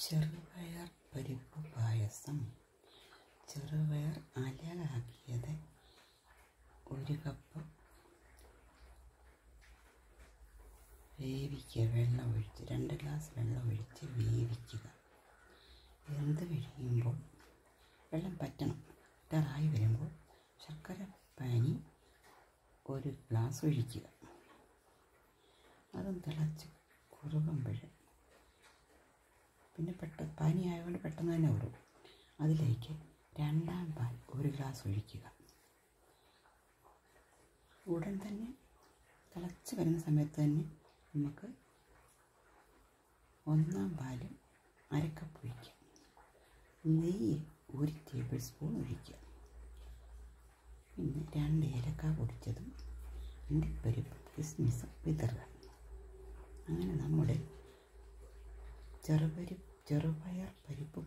ചെറുപയർ പരിപ്പ് പായസം ചെറുപയർ അലകാക്കിയത് ഒരു കപ്പ് വേവിക്കുക വെള്ളം ഒഴിച്ച് രണ്ട് ഗ്ലാസ് വെള്ളം ഒഴിച്ച് വേവിക്കുക വെന്ത് കഴിയുമ്പോൾ വെള്ളം പറ്റണം ഇട്ടാറായി വരുമ്പോൾ ശർക്കര പാനി ഒരു ഗ്ലാസ് ഒഴിക്കുക അതും തിളച്ച് കുറുകുമ്പോൾ പിന്നെ പെട്ടെന്ന് പനി ആയതുകൊണ്ട് പെട്ടെന്ന് തന്നെ ഉറും അതിലേക്ക് രണ്ടാം പാൽ ഒരു ഗ്ലാസ് ഒഴിക്കുക ഉടൻ തന്നെ തിളച്ച് വരുന്ന സമയത്ത് തന്നെ നമുക്ക് ഒന്നാം പാലും അരക്കപ്പ് ഒഴിക്കുക നെയ്യ് ഒരു ടേബിൾ സ്പൂൺ ഒഴിക്കുക പിന്നെ രണ്ട് ഏലക്ക പൊടിച്ചതും അണ്ടിപ്പരിപ്പ് കിസ്മിസും വിതറുക അങ്ങനെ നമ്മുടെ ചെറുപരി ചെറുപയർ പരിപ്പ്